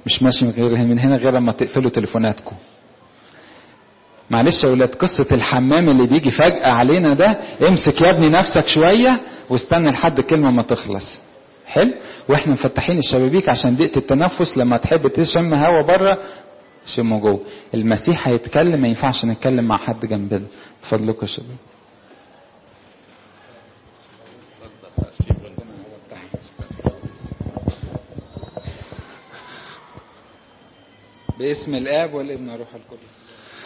مش ماشي من غير من هنا غير لما تقفلوا تليفوناتكم معلش يا ولاد قصة الحمام اللي بيجي فجأة علينا ده امسك يا ابني نفسك شوية واستنى لحد الكلمة ما تخلص حلو واحنا مفتحين الشبابيك عشان دقة التنفس لما تحب تشم هوا بره شمه جوه المسيح هيتكلم ما ينفعش نتكلم مع حد جنبنا اتفضلوا يا شباب باسم الاب والابن والروح القدس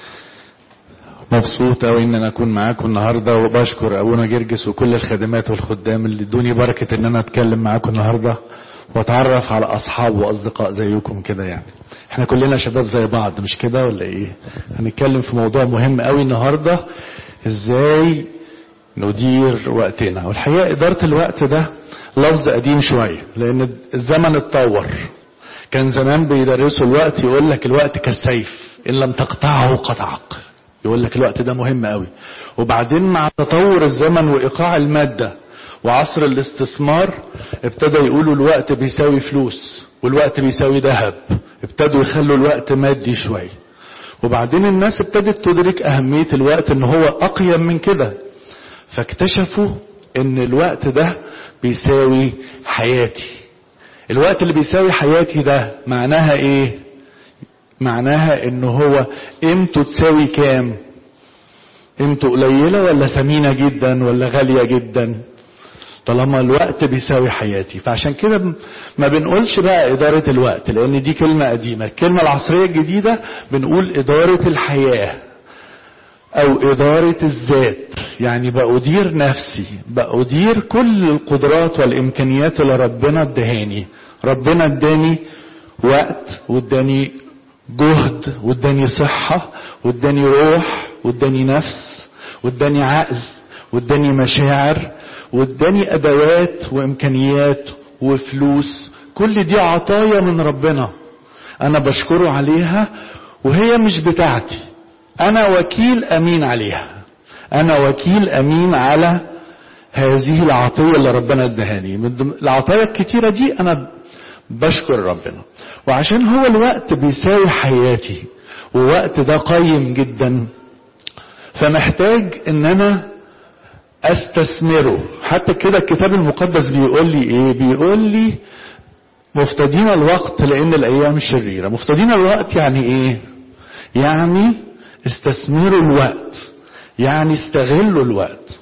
مبسوط قوي ان انا اكون معاكم النهارده وبشكر ابونا جرجس وكل الخدمات والخدام اللي ادوني بركه ان انا اتكلم معاكم النهارده واتعرف على اصحاب واصدقاء زيكم كده يعني احنا كلنا شباب زي بعض مش كده ولا ايه هنتكلم في موضوع مهم قوي النهارده ازاي ندير وقتنا والحقيقه اداره الوقت ده لفظ قديم شويه لان الزمن اتطور كان زمان بيدرسوا الوقت يقول لك الوقت كالسيف ان لم تقطعه قطعك يقول لك الوقت ده مهم قوي وبعدين مع تطور الزمن وايقاع الماده وعصر الاستثمار ابتدى يقولوا الوقت بيساوي فلوس والوقت بيساوي ذهب ابتدوا يخلوا الوقت مادي شويه وبعدين الناس ابتدت تدرك اهميه الوقت ان هو اقيم من كده فاكتشفوا ان الوقت ده بيساوي حياتي الوقت اللي بيساوي حياتي ده معناها ايه معناها ان هو قيمته تساوي كام قيمته قليلة ولا ثمينة جدا ولا غالية جدا طالما الوقت بيساوي حياتي فعشان كده ما بنقولش بقى إدارة الوقت لأن دي كلمة قديمة الكلمة العصرية الجديدة بنقول إدارة الحياة أو إدارة الذات يعني بأدير نفسي بأدير كل القدرات والإمكانيات اللي ربنا ادهاني ربنا اداني وقت واداني جهد واداني صحة واداني روح واداني نفس واداني عقل واداني مشاعر واداني ادوات وامكانيات وفلوس كل دي عطايا من ربنا انا بشكره عليها وهي مش بتاعتي انا وكيل امين عليها انا وكيل امين على هذه العطية اللي ربنا ادهاني من العطايا الكتيرة دي انا بشكر ربنا وعشان هو الوقت بيساوي حياتي ووقت ده قيم جدا فمحتاج ان انا استثمره حتى كده الكتاب المقدس بيقول لي ايه بيقول لي مفتدين الوقت لان الايام شريره مفتدين الوقت يعني ايه يعني استثمروا الوقت يعني استغلوا الوقت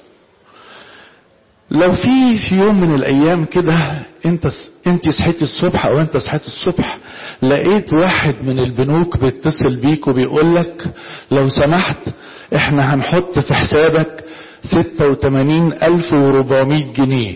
لو في في يوم من الايام كده انت انت صحيت الصبح او انت صحيت الصبح لقيت واحد من البنوك بيتصل بيك وبيقول لك لو سمحت احنا هنحط في حسابك 86400 جنيه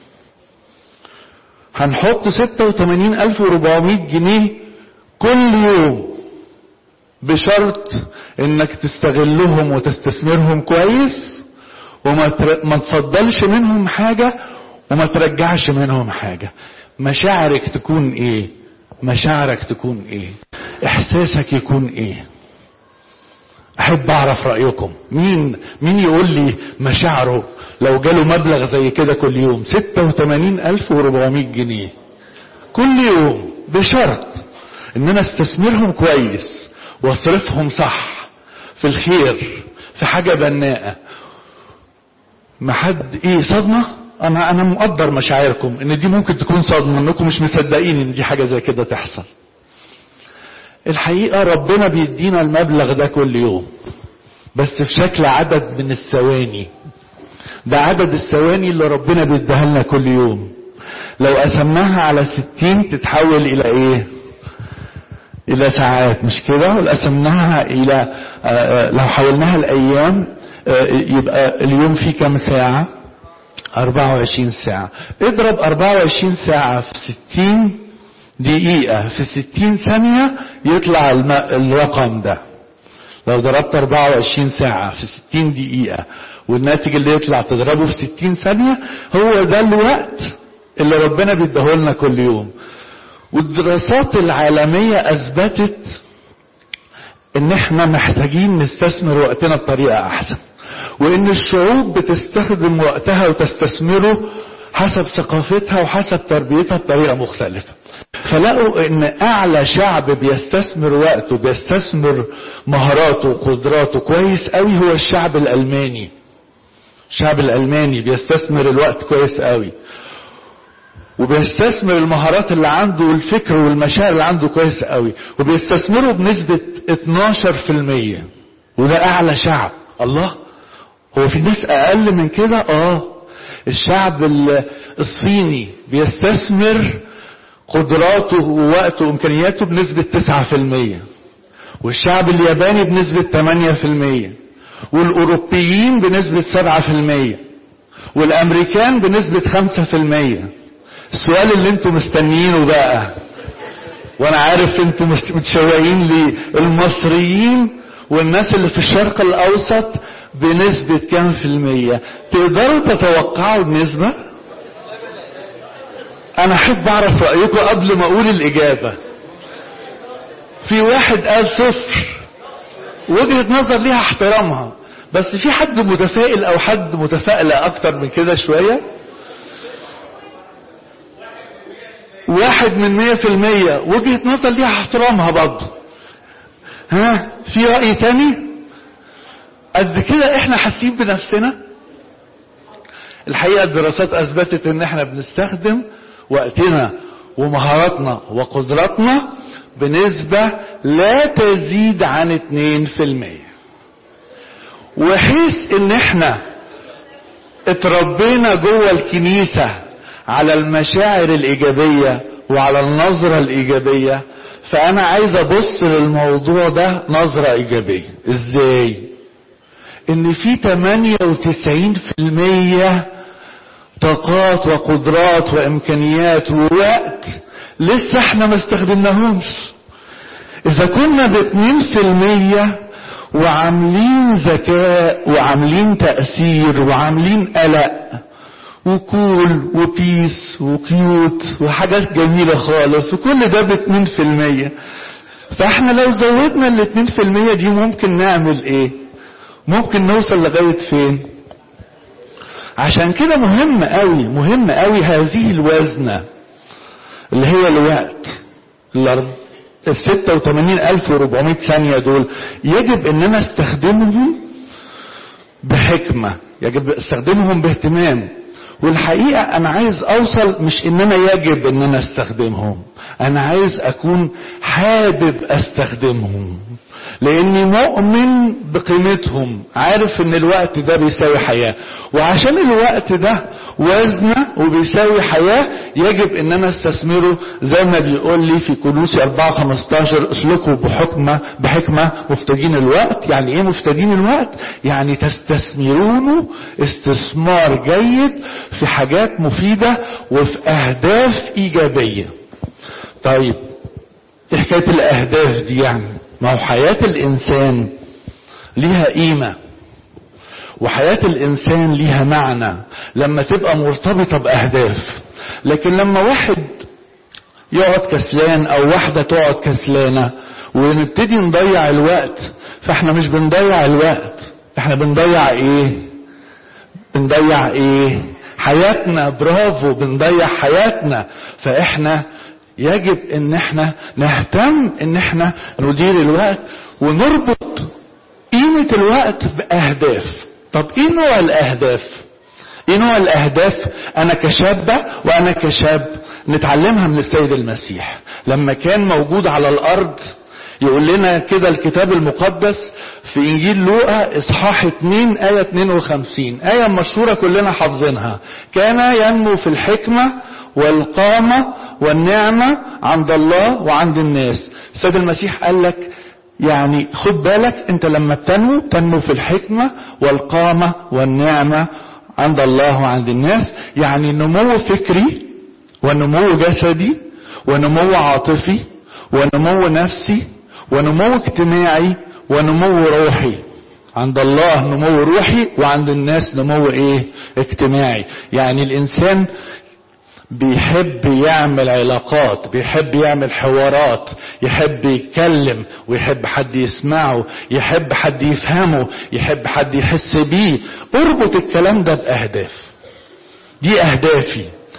هنحط 86400 جنيه كل يوم بشرط انك تستغلهم وتستثمرهم كويس وما ما تفضلش منهم حاجة وما ترجعش منهم حاجة مشاعرك تكون ايه مشاعرك تكون ايه احساسك يكون ايه احب اعرف رايكم مين مين يقول لي مشاعره لو جاله مبلغ زي كده كل يوم 86400 جنيه كل يوم بشرط ان انا استثمرهم كويس واصرفهم صح في الخير في حاجه بناءه ما حد ايه صدمه انا انا مقدر مشاعركم ان دي ممكن تكون صدمه انكم مش مصدقين ان دي حاجه زي كده تحصل الحقيقه ربنا بيدينا المبلغ ده كل يوم بس في شكل عدد من الثواني ده عدد الثواني اللي ربنا بيديها لنا كل يوم لو قسمناها على ستين تتحول الى ايه الى ساعات مش كده ولو قسمناها الى لو حولناها الايام يبقى اليوم فيه كام ساعة 24 ساعة اضرب 24 ساعة في 60 دقيقة في 60 ثانية يطلع الرقم ده لو ضربت 24 ساعة في 60 دقيقة والناتج اللي يطلع تضربه في 60 ثانية هو ده الوقت اللي ربنا بيديهولنا كل يوم والدراسات العالمية اثبتت ان احنا محتاجين نستثمر وقتنا بطريقة احسن وان الشعوب بتستخدم وقتها وتستثمره حسب ثقافتها وحسب تربيتها بطريقة مختلفة فلقوا ان اعلى شعب بيستثمر وقته بيستثمر مهاراته وقدراته كويس قوي هو الشعب الالماني الشعب الالماني بيستثمر الوقت كويس قوي وبيستثمر المهارات اللي عنده والفكر والمشاعر اللي عنده كويس قوي وبيستثمره بنسبة 12% وده اعلى شعب الله هو في ناس اقل من كده اه الشعب الصيني بيستثمر قدراته ووقته وامكانياته بنسبة 9% والشعب الياباني بنسبة 8% والاوروبيين بنسبة 7% والامريكان بنسبة 5% السؤال اللي انتم مستنيينه بقى وانا عارف انتم متشوقين للمصريين والناس اللي في الشرق الاوسط بنسبة كام في المية تقدروا تتوقعوا النسبة انا احب اعرف رأيكم قبل ما اقول الاجابة في واحد قال صفر وجهة نظر ليها احترامها بس في حد متفائل او حد متفائلة اكتر من كده شوية واحد من مية في المية وجهة نظر ليها احترامها برضه ها في رأي تاني قد كده احنا حاسين بنفسنا الحقيقة الدراسات اثبتت ان احنا بنستخدم وقتنا ومهاراتنا وقدراتنا بنسبة لا تزيد عن اتنين في المية وحيث ان احنا اتربينا جوه الكنيسة على المشاعر الايجابية وعلى النظرة الايجابية فانا عايز ابص للموضوع ده نظرة ايجابية ازاي ان في 98% طاقات وقدرات وامكانيات ووقت لسه احنا ما استخدمناهمش اذا كنا باتنين في المية وعاملين ذكاء وعاملين تأثير وعاملين قلق وكول وبيس وكيوت وحاجات جميلة خالص وكل ده باتنين في المية فاحنا لو زودنا الاتنين في المية دي ممكن نعمل ايه ممكن نوصل لغاية فين عشان كده مهم قوي مهم قوي هذه الوزنة اللي هي الوقت ال 86400 ثانية دول يجب ان انا استخدمهم بحكمة يجب استخدمهم باهتمام والحقيقة انا عايز اوصل مش ان انا يجب ان انا استخدمهم انا عايز اكون حابب استخدمهم لاني مؤمن بقيمتهم عارف ان الوقت ده بيساوي حياة وعشان الوقت ده وزنه وبيساوي حياة يجب ان انا استثمره زي ما بيقول لي في كلوسي 4 15 اسلكوا بحكمة بحكمة مفتدين الوقت يعني ايه مفتدين الوقت يعني تستثمرونه استثمار جيد في حاجات مفيدة وفي اهداف ايجابية طيب ايه حكاية الاهداف دي يعني ما هو حياة الإنسان ليها قيمة وحياة الإنسان ليها معنى لما تبقى مرتبطة بأهداف لكن لما واحد يقعد كسلان أو واحدة تقعد كسلانة ونبتدي نضيع الوقت فاحنا مش بنضيع الوقت احنا بنضيع ايه بنضيع ايه حياتنا برافو بنضيع حياتنا فاحنا يجب ان احنا نهتم ان احنا ندير الوقت ونربط قيمة الوقت باهداف طب ايه نوع الاهداف ايه نوع الاهداف انا كشابة وانا كشاب نتعلمها من السيد المسيح لما كان موجود على الارض يقول لنا كده الكتاب المقدس في انجيل لوقا اصحاح 2 ايه 52 ايه مشهوره كلنا حافظينها كان ينمو في الحكمه والقامه والنعمه عند الله وعند الناس السيد المسيح قال لك يعني خد بالك انت لما تنمو تنمو في الحكمه والقامه والنعمه عند الله وعند الناس يعني نمو فكري ونمو جسدي ونمو عاطفي ونمو نفسي ونمو اجتماعي ونمو روحي عند الله نمو روحي وعند الناس نمو ايه اجتماعي يعني الانسان بيحب يعمل علاقات بيحب يعمل حوارات يحب يتكلم ويحب حد يسمعه يحب حد يفهمه يحب حد يحس بيه اربط الكلام ده باهداف دي اهدافي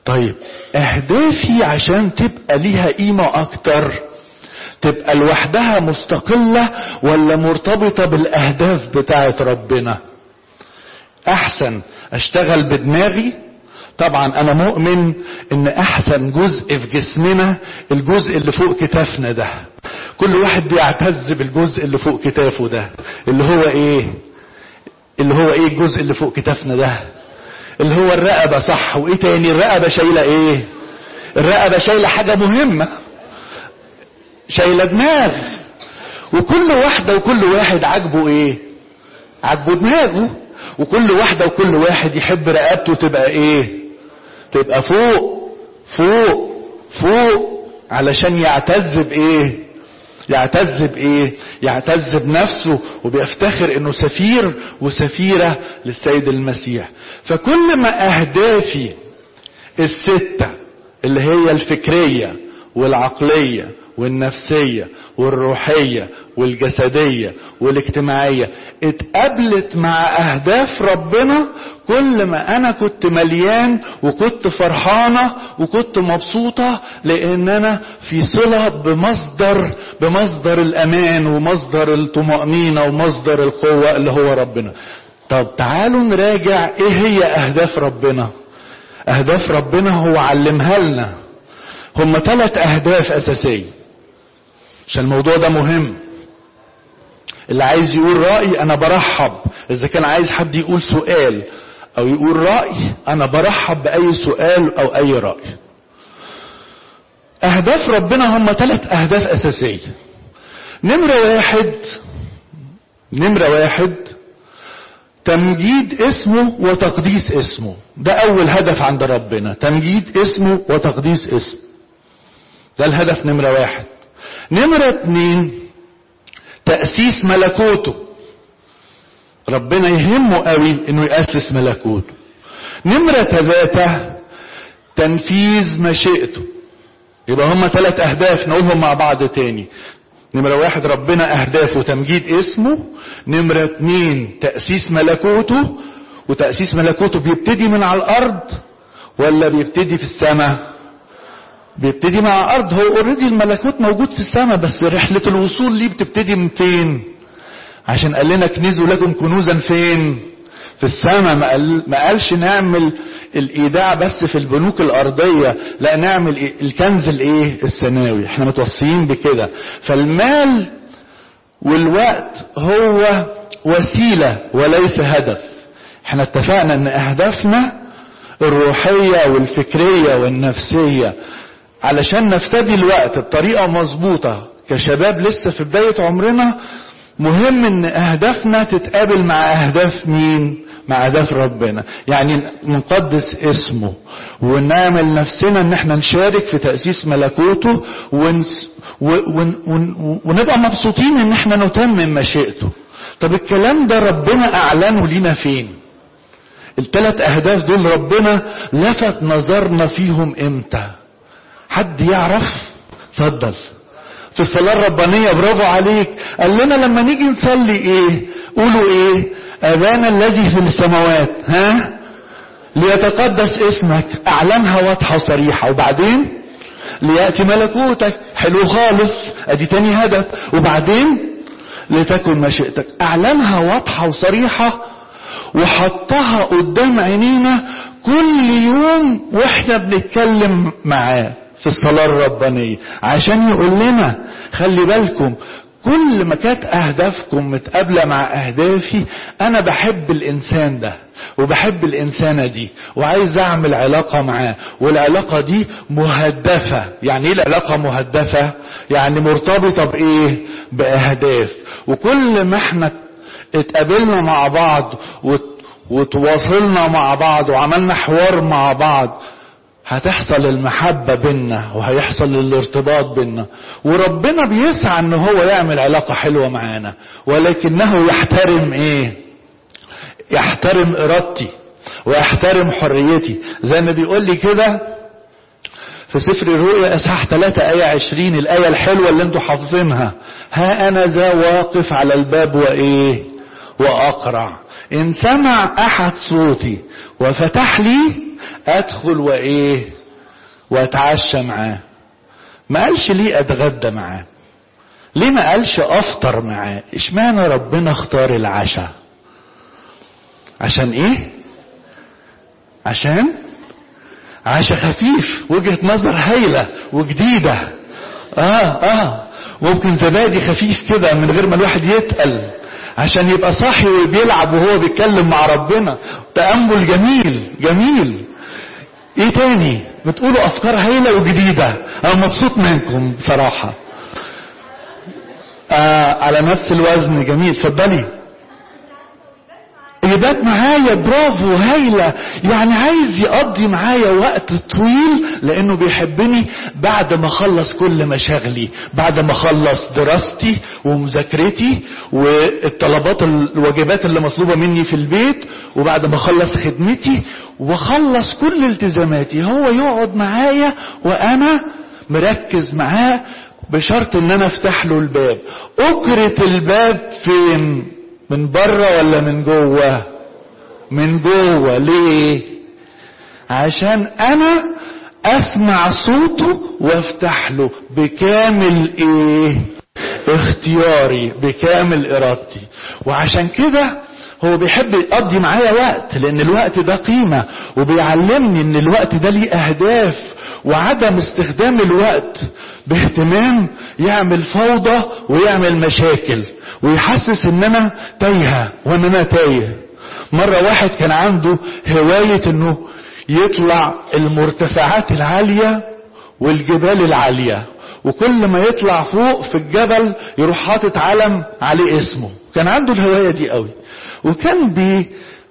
طيب اهدافي عشان تبقى ليها قيمة اكتر تبقى لوحدها مستقلة ولا مرتبطة بالاهداف بتاعت ربنا احسن اشتغل بدماغي طبعا انا مؤمن ان احسن جزء في جسمنا الجزء اللي فوق كتافنا ده كل واحد بيعتز بالجزء اللي فوق كتافه ده اللي هو ايه اللي هو ايه الجزء اللي فوق كتافنا ده اللي هو الرقبة صح وايه تاني الرقبة شايلة ايه الرقبة شايلة حاجة مهمة شايلة دماغ وكل واحدة وكل واحد عاجبه ايه عاجبه دماغه وكل واحدة وكل واحد يحب رقبته تبقى ايه تبقى فوق فوق فوق علشان يعتز بايه يعتز بايه يعتز بنفسه وبيفتخر انه سفير وسفيرة للسيد المسيح فكل ما اهدافي الستة اللي هي الفكرية والعقلية والنفسية والروحية والجسدية والاجتماعية اتقابلت مع اهداف ربنا كل ما انا كنت مليان وكنت فرحانة وكنت مبسوطة لان انا في صلة بمصدر بمصدر الامان ومصدر الطمأنينة ومصدر القوة اللي هو ربنا طب تعالوا نراجع ايه هي اهداف ربنا اهداف ربنا هو علمها لنا هم ثلاث اهداف اساسيه عشان الموضوع ده مهم اللي عايز يقول رأي انا برحب اذا كان عايز حد يقول سؤال او يقول رأي انا برحب باي سؤال او اي رأي اهداف ربنا هم ثلاث اهداف اساسية نمرة واحد نمرة واحد تمجيد اسمه وتقديس اسمه ده اول هدف عند ربنا تمجيد اسمه وتقديس اسمه ده الهدف نمرة واحد نمرة اتنين تأسيس ملكوته ربنا يهمه قوي انه يأسس ملكوته نمرة ثلاثة تنفيذ مشيئته يبقى هما ثلاث اهداف نقولهم مع بعض تاني نمرة واحد ربنا اهدافه تمجيد اسمه نمرة اتنين تأسيس ملكوته وتأسيس ملكوته بيبتدي من على الارض ولا بيبتدي في السماء بيبتدي مع الارض هو اوريدي الملكوت موجود في السماء بس رحلة الوصول ليه بتبتدي من فين عشان قال لنا كنزوا لكم كنوزا فين في السماء ما, قال ما قالش نعمل الايداع بس في البنوك الارضية لا نعمل إيه؟ الكنز الايه السماوي احنا متوصيين بكده فالمال والوقت هو وسيلة وليس هدف احنا اتفقنا ان اهدافنا الروحية والفكرية والنفسية علشان نفتدي الوقت بطريقة مظبوطة كشباب لسه في بداية عمرنا مهم ان اهدافنا تتقابل مع اهداف مين مع اهداف ربنا يعني نقدس اسمه ونعمل نفسنا ان احنا نشارك في تأسيس ملكوته ونس ون ون ونبقى مبسوطين ان احنا نتمم مشيئته طب الكلام ده ربنا اعلنه لينا فين الثلاث اهداف دول ربنا لفت نظرنا فيهم امتى حد يعرف اتفضل في الصلاة الربانية برافو عليك قال لنا لما نيجي نصلي ايه قولوا ايه ابانا الذي في السماوات ها ليتقدس اسمك اعلنها واضحة وصريحة وبعدين ليأتي ملكوتك حلو خالص ادي تاني هدف وبعدين لتكن مشيئتك اعلنها واضحة وصريحة وحطها قدام عينينا كل يوم واحنا بنتكلم معاه في الصلاة الربانية عشان يقول لنا خلي بالكم كل ما كانت اهدافكم متقابلة مع اهدافي انا بحب الانسان ده وبحب الانسانة دي وعايز اعمل علاقة معاه والعلاقة دي مهدفة يعني ايه العلاقة مهدفة يعني مرتبطة بايه باهداف وكل ما احنا اتقابلنا مع بعض وتواصلنا مع بعض وعملنا حوار مع بعض هتحصل المحبة بينا وهيحصل الارتباط بينا وربنا بيسعى ان هو يعمل علاقة حلوة معانا ولكنه يحترم ايه يحترم ارادتي ويحترم حريتي زي ما بيقول لي كده في سفر الرؤيا اصحاح 3 آية 20 الآية الحلوة اللي انتوا حافظينها ها أنا ذا واقف على الباب وإيه وأقرع إن سمع أحد صوتي وفتح لي ادخل وايه واتعشى معاه ما قالش ليه اتغدى معاه ليه ما قالش افطر معاه اشمعنى ربنا اختار العشاء عشان ايه عشان عشاء خفيف وجهة نظر هايلة وجديدة اه اه ممكن زبادي خفيف كده من غير ما الواحد يتقل عشان يبقى صاحي وبيلعب وهو بيتكلم مع ربنا تأمل جميل جميل ايه تاني بتقولوا افكار هايلة وجديدة انا مبسوط منكم بصراحة آه على نفس الوزن جميل اتفضلي يبات معايا برافو هايلة يعني عايز يقضي معايا وقت طويل لانه بيحبني بعد ما اخلص كل مشاغلي بعد ما اخلص دراستي ومذاكرتي والطلبات الواجبات اللي مطلوبة مني في البيت وبعد ما اخلص خدمتي واخلص كل التزاماتي هو يقعد معايا وانا مركز معاه بشرط ان انا افتح له الباب اكرة الباب فين من بره ولا من جوه من جوه ليه عشان انا اسمع صوته وافتح له بكامل ايه اختياري بكامل ارادتي وعشان كده هو بيحب يقضي معايا وقت لان الوقت ده قيمة وبيعلمني ان الوقت ده ليه اهداف وعدم استخدام الوقت باهتمام يعمل فوضى ويعمل مشاكل ويحسس ان انا تايهة وان انا تايه مرة واحد كان عنده هواية انه يطلع المرتفعات العالية والجبال العالية وكل ما يطلع فوق في الجبل يروح حاطط علم عليه اسمه كان عنده الهواية دي قوي وكان بي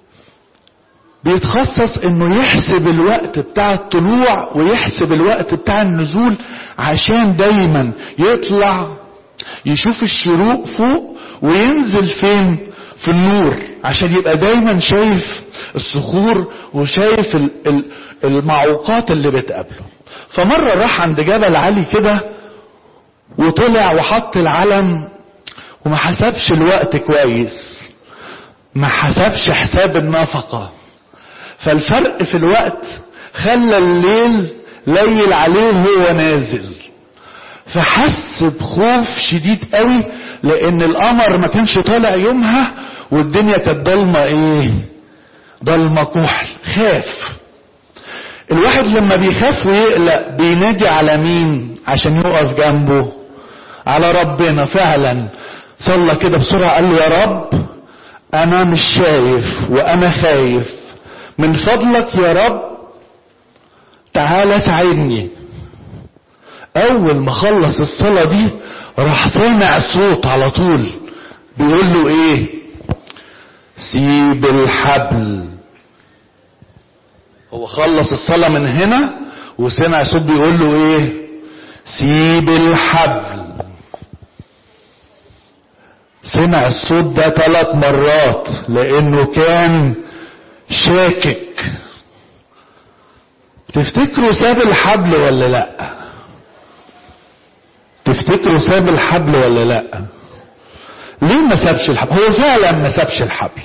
بيتخصص انه يحسب الوقت بتاع الطلوع ويحسب الوقت بتاع النزول عشان دايما يطلع يشوف الشروق فوق وينزل فين في النور عشان يبقى دايما شايف الصخور وشايف المعوقات اللي بتقابله فمرة راح عند جبل عالي كده وطلع وحط العلم وما حسبش الوقت كويس ما حسبش حساب النفقة فالفرق في الوقت خلى الليل ليل عليه وهو نازل فحس بخوف شديد قوي لان القمر ما كانش طالع يومها والدنيا كانت ضلمه ايه ضلمه كحل خاف الواحد لما بيخاف ويقلق بينادي على مين عشان يقف جنبه على ربنا فعلا صلى كده بسرعه قال له يا رب انا مش شايف وانا خايف من فضلك يا رب تعالى ساعدني اول ما خلص الصلاة دي راح سامع صوت على طول بيقول له ايه سيب الحبل هو خلص الصلاة من هنا وسمع صوت بيقول له ايه سيب الحبل سمع الصوت ده ثلاث مرات لانه كان شاكك تفتكروا ساب الحبل ولا لا تفتكروا ساب الحبل ولا لا ليه ما سابش الحبل هو فعلا ما سابش الحبل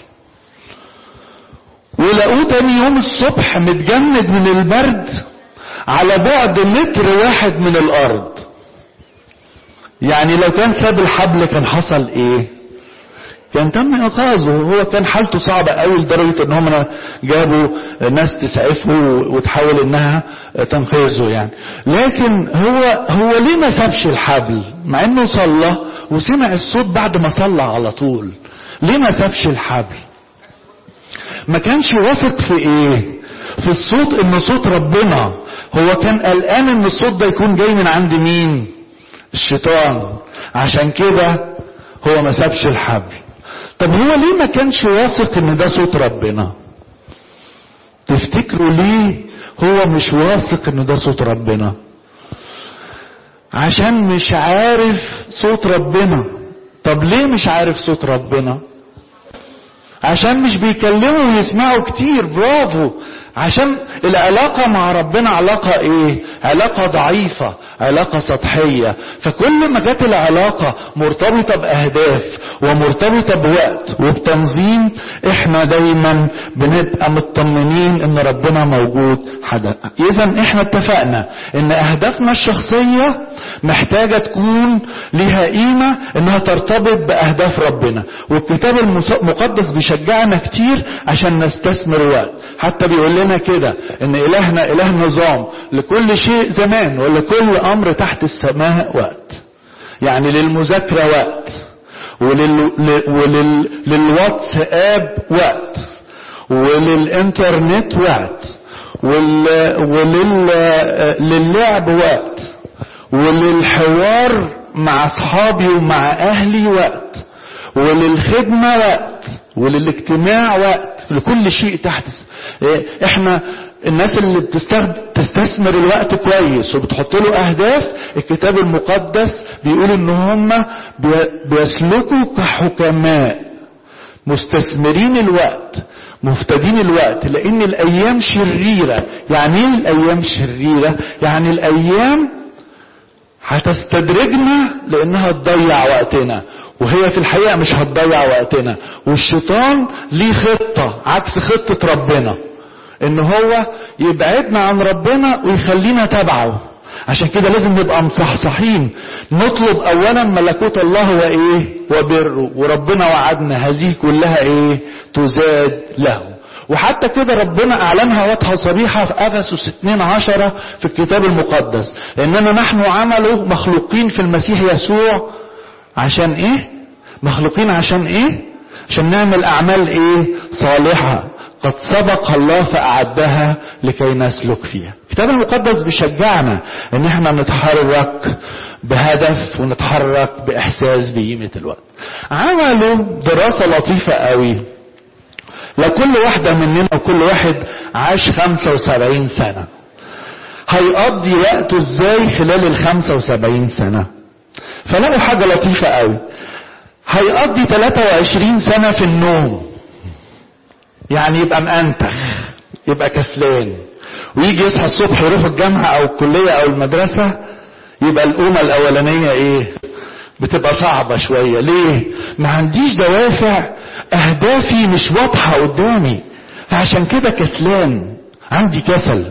ولقوه تاني يوم الصبح متجمد من البرد على بعد متر واحد من الارض يعني لو كان ساب الحبل كان حصل ايه كان تم انقاذه هو كان حالته صعبه قوي لدرجه ان هم جابوا ناس تسعفه وتحاول انها تنقذه يعني لكن هو هو ليه ما سابش الحبل مع انه صلى وسمع الصوت بعد ما صلى على طول ليه ما سابش الحبل ما كانش واثق في ايه في الصوت ان صوت ربنا هو كان قلقان ان الصوت ده يكون جاي من عند مين الشيطان عشان كده هو ما سابش الحبل طب هو ليه ما كانش واثق ان ده صوت ربنا تفتكروا ليه هو مش واثق ان ده صوت ربنا عشان مش عارف صوت ربنا طب ليه مش عارف صوت ربنا عشان مش بيكلموا ويسمعوا كتير برافو عشان العلاقة مع ربنا علاقة ايه علاقة ضعيفة علاقة سطحية فكل ما كانت العلاقة مرتبطة باهداف ومرتبطة بوقت وبتنظيم احنا دايما بنبقى مطمنين ان ربنا موجود حدا اذا احنا اتفقنا ان اهدافنا الشخصية محتاجة تكون لها قيمة انها ترتبط باهداف ربنا والكتاب المقدس بيشجعنا كتير عشان نستثمر وقت حتى بيقول لنا كده ان الهنا اله نظام لكل شيء زمان ولكل امر تحت السماء وقت يعني للمذاكرة وقت ولل... ولل... للواتساب وقت وللانترنت وقت وال... ولل... للعب وقت وللحوار مع اصحابي ومع اهلي وقت وللخدمة وقت وللاجتماع وقت لكل شيء تحت احنا الناس اللي بتستثمر الوقت كويس وبتحط له اهداف الكتاب المقدس بيقول ان هم بيسلكوا كحكماء مستثمرين الوقت مفتدين الوقت لان الايام شريرة يعني ايه الايام شريرة يعني الايام هتستدرجنا لانها تضيع وقتنا وهي في الحقيقة مش هتضيع وقتنا والشيطان ليه خطة عكس خطة ربنا ان هو يبعدنا عن ربنا ويخلينا تبعه عشان كده لازم نبقى مصحصحين نطلب اولا ملكوت الله وايه وبره وربنا وعدنا هذه كلها ايه تزاد له وحتى كده ربنا اعلنها واضحه صريحه في افسس 2 عشرة في الكتاب المقدس لاننا نحن عمله مخلوقين في المسيح يسوع عشان ايه مخلوقين عشان ايه عشان نعمل اعمال ايه صالحه قد سبق الله فأعدها لكي نسلك فيها الكتاب المقدس بيشجعنا ان احنا نتحرك بهدف ونتحرك باحساس بقيمة الوقت عملوا دراسة لطيفة قوي لكل واحدة مننا وكل واحد عاش 75 سنة هيقضي وقته ازاي خلال ال 75 سنة فلقوا حاجة لطيفة قوي هيقضي 23 سنة في النوم يعني يبقى مأنتخ يبقى كسلان ويجي يصحى الصبح يروح الجامعة او الكلية او المدرسة يبقى القومة الاولانية ايه بتبقى صعبة شوية ليه ما عنديش دوافع اهدافي مش واضحة قدامي فعشان كده كسلان عندي كسل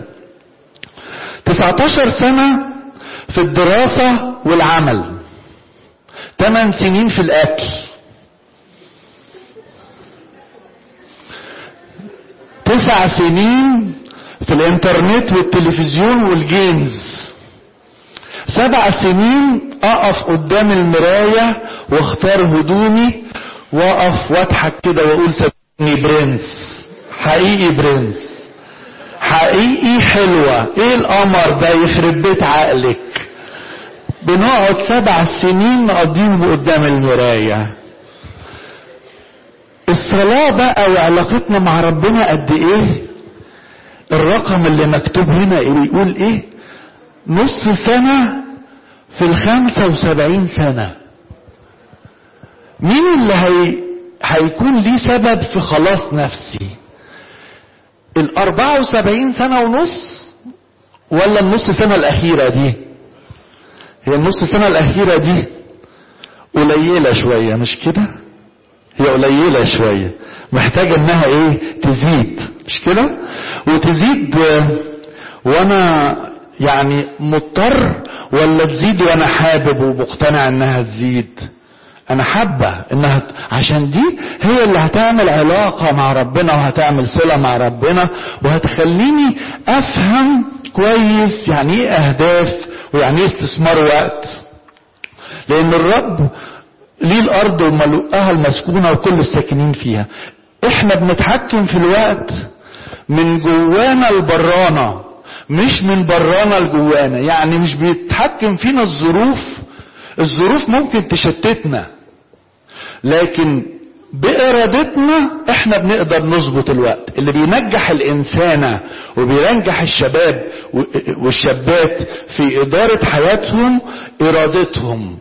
19 سنة في الدراسة والعمل 8 سنين في الاكل تسع سنين في الانترنت والتلفزيون والجيمز سبع سنين اقف قدام المراية واختار هدومي واقف واضحك كده واقول صدقني برنس حقيقي برنس حقيقي حلوة ايه القمر ده يخرب بيت عقلك بنقعد سبع سنين نقضيهم قدام المرايه الصلاة بقى وعلاقتنا مع ربنا قد ايه الرقم اللي مكتوب هنا بيقول ايه نص سنة في الخمسة وسبعين سنة مين اللي هي هيكون ليه سبب في خلاص نفسي الاربعة وسبعين سنة ونص ولا النص سنة الاخيرة دي هي النص سنة الاخيرة دي قليلة شوية مش كده هي قليلة شوية محتاجة انها ايه تزيد مش كده وتزيد وانا يعني مضطر ولا تزيد وانا حابب ومقتنع انها تزيد انا حابة انها عشان دي هي اللي هتعمل علاقة مع ربنا وهتعمل صلة مع ربنا وهتخليني افهم كويس يعني ايه اهداف ويعني ايه استثمار وقت لان الرب ليه الارض وملؤها المسكونة وكل الساكنين فيها احنا بنتحكم في الوقت من جوانا لبرانا مش من برانا لجوانا يعني مش بيتحكم فينا الظروف الظروف ممكن تشتتنا لكن بإرادتنا احنا بنقدر نظبط الوقت اللي بينجح الإنسانة وبينجح الشباب والشابات في إدارة حياتهم إرادتهم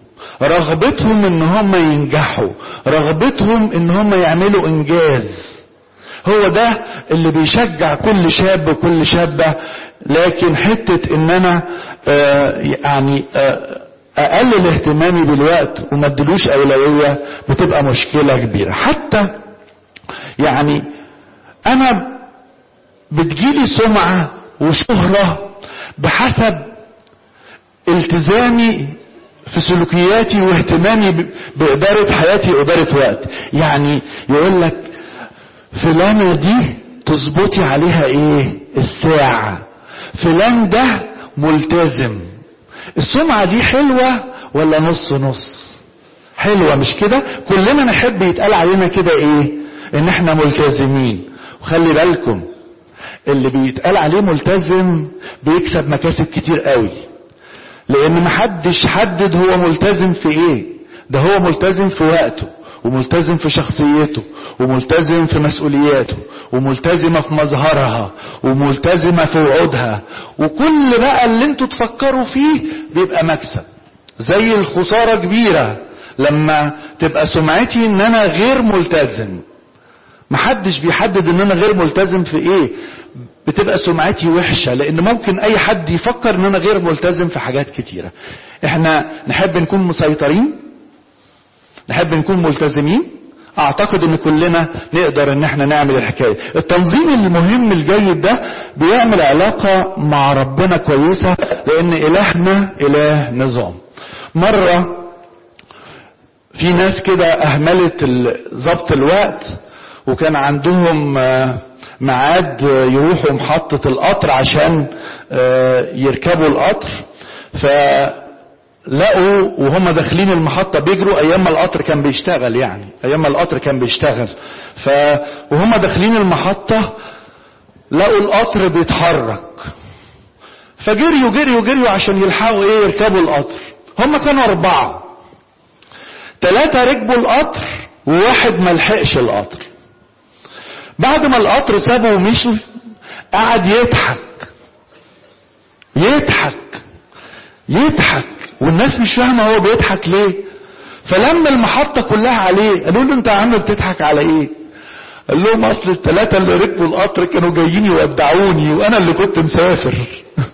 رغبتهم ان هم ينجحوا رغبتهم ان هم يعملوا انجاز هو ده اللي بيشجع كل شاب وكل شابة لكن حتة ان انا آه يعني آه اقلل اهتمامي بالوقت وما ادلوش اولوية بتبقى مشكلة كبيرة حتى يعني انا بتجيلي سمعة وشهرة بحسب التزامي في سلوكياتي واهتمامي بإدارة حياتي وإدارة وقت يعني يقول لك فلانة دي تظبطي عليها ايه الساعة فلان ده ملتزم السمعة دي حلوة ولا نص نص حلوة مش كده كلنا نحب يتقال علينا كده ايه ان احنا ملتزمين وخلي بالكم اللي بيتقال عليه ملتزم بيكسب مكاسب كتير قوي لان محدش حدد هو ملتزم في ايه ده هو ملتزم في وقته وملتزم في شخصيته وملتزم في مسؤولياته وملتزمة في مظهرها وملتزمة في وعودها وكل بقى اللي انتوا تفكروا فيه بيبقى مكسب زي الخسارة كبيرة لما تبقى سمعتي ان انا غير ملتزم محدش بيحدد ان انا غير ملتزم في ايه بتبقى سمعتي وحشة لان ممكن اي حد يفكر ان انا غير ملتزم في حاجات كتيرة احنا نحب نكون مسيطرين نحب نكون ملتزمين اعتقد ان كلنا نقدر ان احنا نعمل الحكاية التنظيم المهم الجيد ده بيعمل علاقة مع ربنا كويسة لان الهنا اله نظام مرة في ناس كده اهملت ضبط الوقت وكان عندهم ميعاد يروحوا محطة القطر عشان يركبوا القطر فلقوا وهم داخلين المحطة بيجروا ايام ما القطر كان بيشتغل يعني ايام ما القطر كان بيشتغل ف وهم داخلين المحطة لقوا القطر بيتحرك فجريوا جريوا جريوا عشان يلحقوا ايه يركبوا القطر هم كانوا اربعة ثلاثة ركبوا القطر وواحد ما لحقش القطر بعد ما القطر سابه ومشي قعد يضحك يضحك يضحك والناس مش فاهمه هو بيضحك ليه فلما المحطه كلها عليه قالوا له انت يا عم بتضحك على ايه قال لهم اصل الثلاثه اللي ركبوا القطر كانوا جايين يودعوني وانا اللي كنت مسافر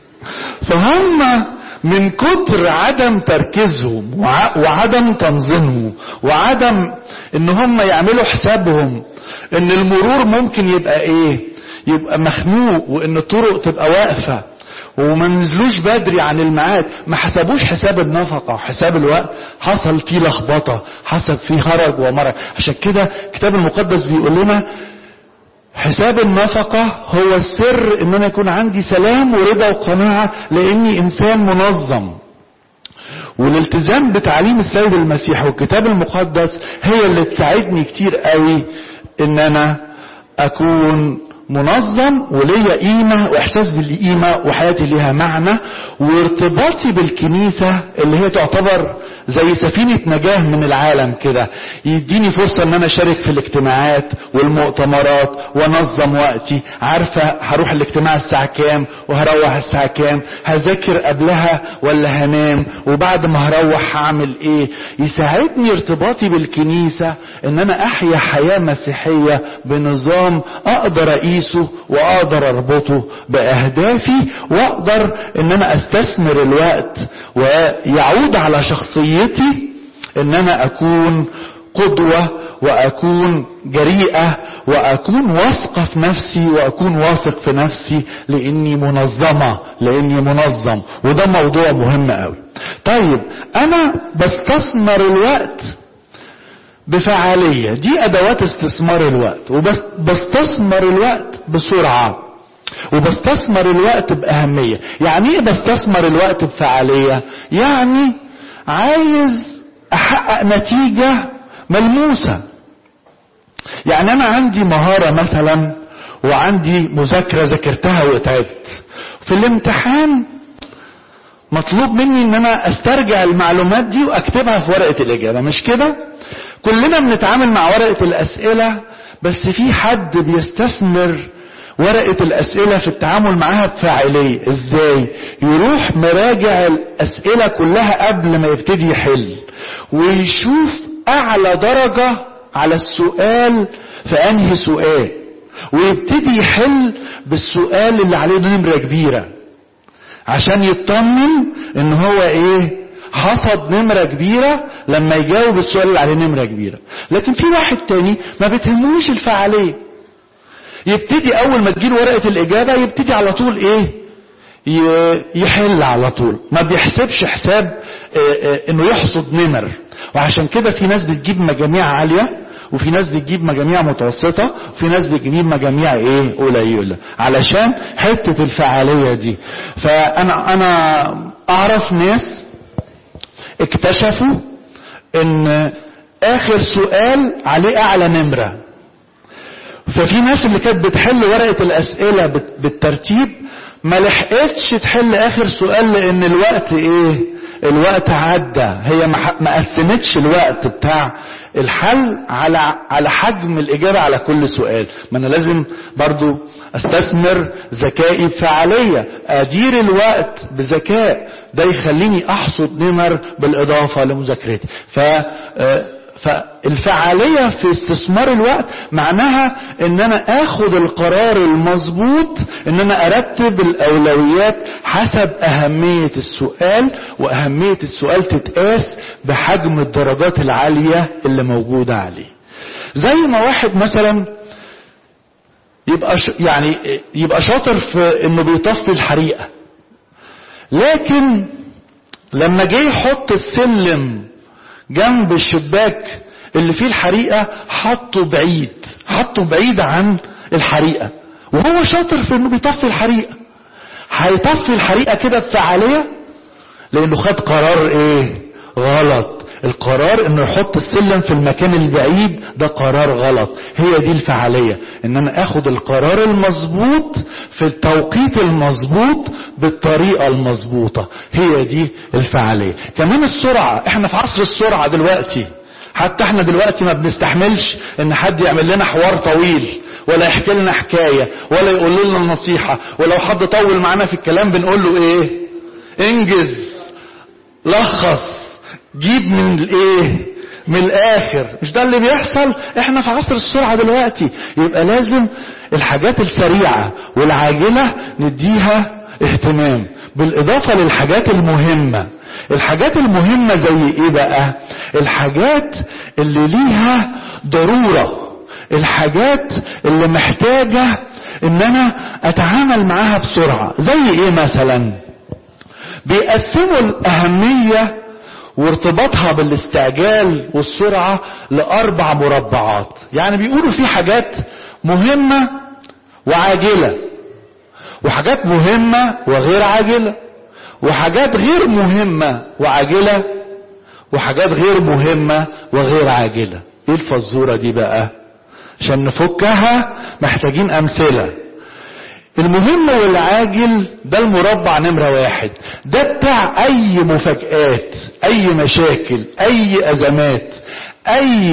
فهم من كتر عدم تركيزهم وعدم تنظيمهم وعدم ان هم يعملوا حسابهم ان المرور ممكن يبقى ايه يبقى مخنوق وان الطرق تبقى واقفة وما نزلوش بدري عن الميعاد ما حسبوش حساب النفقة وحساب الوقت حصل فيه لخبطة حصل فيه هرج ومرج عشان كده الكتاب المقدس بيقول لنا حساب النفقة هو السر ان انا يكون عندي سلام ورضا وقناعة لاني انسان منظم والالتزام بتعليم السيد المسيح والكتاب المقدس هي اللي تساعدني كتير قوي ان انا اكون منظم وليا قيمة واحساس بالقيمة وحياتي ليها معنى وارتباطي بالكنيسة اللي هي تعتبر زي سفينة نجاة من العالم كده يديني فرصة ان انا اشارك في الاجتماعات والمؤتمرات وانظم وقتي عارفة هروح الاجتماع الساعة كام وهروح الساعة كام هذاكر قبلها ولا هنام وبعد ما هروح هعمل ايه يساعدني ارتباطي بالكنيسة ان انا احيا حياة مسيحية بنظام اقدر اقيسه واقدر اربطه باهدافي واقدر ان انا استثمر الوقت ويعود على شخصيتي ان انا اكون قدوة واكون جريئة واكون واثقة في نفسي واكون واثق في نفسي لاني منظمة لاني منظم وده موضوع مهم قوي طيب انا بستثمر الوقت بفعالية دي ادوات استثمار الوقت وبستثمر الوقت بسرعة وبستثمر الوقت بأهمية يعني ايه بستثمر الوقت بفعالية يعني عايز احقق نتيجة ملموسة يعني انا عندي مهارة مثلا وعندي مذاكرة ذاكرتها وتعبت في الامتحان مطلوب مني ان انا استرجع المعلومات دي واكتبها في ورقة الاجابة مش كده كلنا بنتعامل مع ورقة الاسئلة بس في حد بيستثمر ورقة الأسئلة في التعامل معاها بفاعلية ازاي يروح مراجع الأسئلة كلها قبل ما يبتدي يحل ويشوف أعلى درجة على السؤال في أنهي سؤال ويبتدي يحل بالسؤال اللي عليه نمرة كبيرة عشان يطمن ان هو ايه حصد نمرة كبيرة لما يجاوب السؤال اللي عليه نمرة كبيرة لكن في واحد تاني ما بتهموش الفعالية يبتدي اول ما تجيله ورقة الاجابة يبتدي على طول ايه يحل على طول ما بيحسبش حساب انه يحصد نمر وعشان كده في ناس بتجيب مجاميع عالية وفي ناس بتجيب مجاميع متوسطة وفي ناس بتجيب مجاميع ايه قليلة علشان حتة الفعالية دي فانا انا اعرف ناس اكتشفوا ان اخر سؤال عليه اعلى نمرة ففي ناس اللي كانت بتحل ورقة الاسئلة بالترتيب ما لحقتش تحل اخر سؤال لان الوقت ايه الوقت عدى هي ما قسمتش الوقت بتاع الحل على على حجم الاجابه على كل سؤال ما انا لازم برضو استثمر ذكائي بفعاليه ادير الوقت بذكاء ده يخليني احصد نمر بالاضافه لمذاكرتي ف فالفعالية في استثمار الوقت معناها ان انا اخد القرار المظبوط ان انا ارتب الاولويات حسب اهمية السؤال واهمية السؤال تتقاس بحجم الدرجات العالية اللي موجودة عليه زي ما واحد مثلا يبقى ش... يعني يبقى شاطر في انه بيطفي الحريقة لكن لما جه يحط السلم جنب الشباك اللي فيه الحريقة حطه بعيد حطه بعيد عن الحريقة وهو شاطر في انه بيطفي الحريقة هيطفي الحريقة كده بفعالية لانه خد قرار ايه غلط القرار انه يحط السلم في المكان البعيد ده قرار غلط هي دي الفعالية ان انا اخد القرار المظبوط في التوقيت المظبوط بالطريقة المظبوطة هي دي الفعالية كمان السرعة احنا في عصر السرعة دلوقتي حتى احنا دلوقتي ما بنستحملش ان حد يعمل لنا حوار طويل ولا يحكي لنا حكاية ولا يقول لنا نصيحة ولو حد طول معانا في الكلام بنقول له ايه انجز لخص جيب من الايه من الاخر مش ده اللي بيحصل احنا في عصر السرعة دلوقتي يبقى لازم الحاجات السريعة والعاجلة نديها اهتمام بالاضافة للحاجات المهمة الحاجات المهمة زي ايه بقى الحاجات اللي ليها ضرورة الحاجات اللي محتاجة ان انا اتعامل معاها بسرعة زي ايه مثلا بيقسموا الاهمية وارتباطها بالاستعجال والسرعة لأربع مربعات يعني بيقولوا في حاجات مهمة وعاجلة وحاجات مهمة وغير عاجلة وحاجات غير مهمة وعاجلة وحاجات غير مهمة وغير عاجلة ايه الفزورة دي بقى عشان نفكها محتاجين امثلة المهم والعاجل ده المربع نمرة واحد ده بتاع اي مفاجآت اي مشاكل اي ازمات اي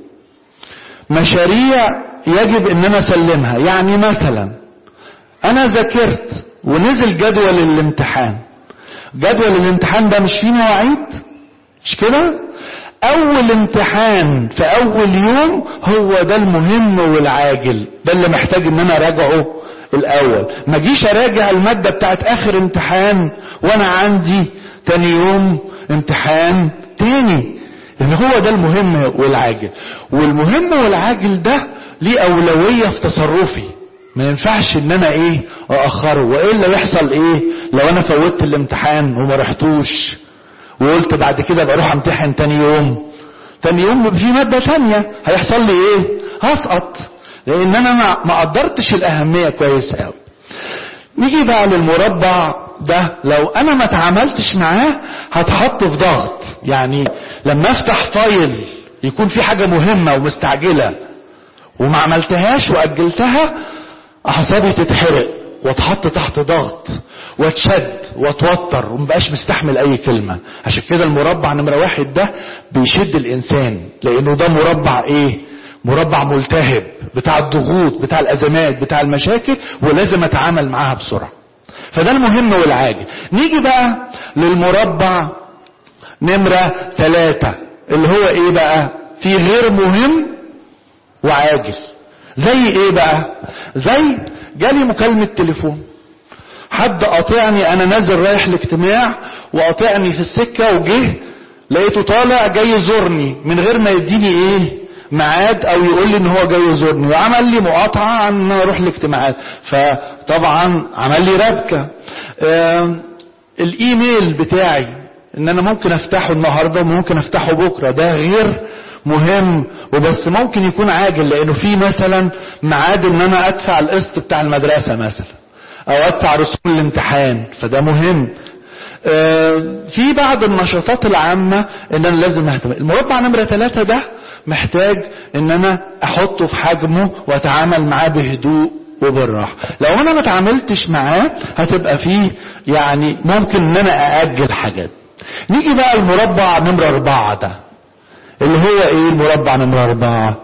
مشاريع يجب ان انا اسلمها يعني مثلا انا ذاكرت ونزل جدول الامتحان جدول الامتحان ده مش فيه مواعيد مش كده اول امتحان في اول يوم هو ده المهم والعاجل ده اللي محتاج ان انا اراجعه الاول ما جيش اراجع المادة بتاعت اخر امتحان وانا عندي تاني يوم امتحان تاني ان هو ده المهم والعاجل والمهم والعاجل ده ليه اولوية في تصرفي ما ينفعش ان انا ايه ااخره والا يحصل ايه لو انا فوتت الامتحان وما رحتوش وقلت بعد كده بروح امتحن تاني يوم تاني يوم في مادة تانية هيحصل لي ايه هسقط لان انا ما قدرتش الاهمية كويس قوي نيجي بقى للمربع ده لو انا ما تعاملتش معاه هتحط في ضغط يعني لما افتح فايل يكون في حاجة مهمة ومستعجلة وما عملتهاش واجلتها اعصابي تتحرق واتحط تحت ضغط واتشد واتوتر ومبقاش مستحمل اي كلمة عشان كده المربع نمرة واحد ده بيشد الانسان لانه ده مربع ايه مربع ملتهب بتاع الضغوط بتاع الازمات بتاع المشاكل ولازم اتعامل معاها بسرعة فده المهم والعاجل نيجي بقى للمربع نمرة ثلاثة اللي هو ايه بقى في غير مهم وعاجل زي ايه بقى زي جالي مكالمة تليفون حد قاطعني انا نازل رايح الاجتماع وقاطعني في السكة وجه لقيته طالع جاي يزورني من غير ما يديني ايه ميعاد او يقول لي ان هو جاي يزورني وعمل لي مقاطعة عن ان انا اروح الاجتماعات فطبعا عمل لي ربكة آه الايميل بتاعي ان انا ممكن افتحه النهارده وممكن افتحه بكره ده غير مهم وبس ممكن يكون عاجل لانه في مثلا ميعاد ان انا ادفع القسط بتاع المدرسه مثلا او ادفع رسوم الامتحان فده مهم آه في بعض النشاطات العامة ان انا لازم اهتم المربع نمرة ثلاثة ده محتاج ان انا احطه في حجمه واتعامل معاه بهدوء وبالراحة لو انا ما تعاملتش معاه هتبقى فيه يعني ممكن ان انا ااجل حاجات نيجي بقى المربع نمرة اربعة ده اللي هو ايه المربع نمرة اربعة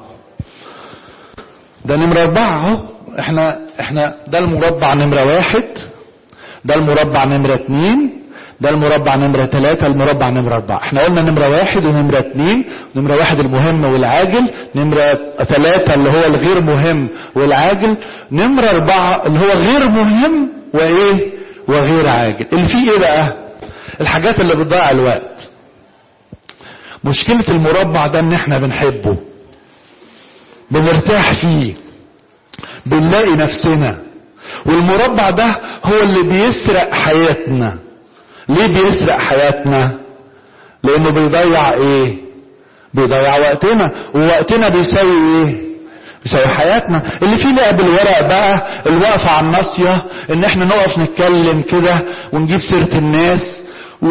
ده نمرة اربعة اهو احنا احنا ده المربع نمرة واحد ده المربع نمرة اتنين ده المربع نمرة ثلاثة المربع نمرة أربعة احنا قلنا نمرة واحد ونمرة اتنين نمرة واحد المهم والعاجل نمرة ثلاثة اللي هو الغير مهم والعاجل نمرة أربعة اللي هو غير مهم وإيه وغير عاجل اللي فيه إيه بقى الحاجات اللي بتضيع الوقت مشكلة المربع ده ان احنا بنحبه بنرتاح فيه بنلاقي نفسنا والمربع ده هو اللي بيسرق حياتنا ليه بيسرق حياتنا لانه بيضيع ايه بيضيع وقتنا ووقتنا بيساوي ايه بيساوي حياتنا اللي فيه لعب الورق بقى الوقفة على الناصية ان احنا نقف نتكلم كده ونجيب سيرة الناس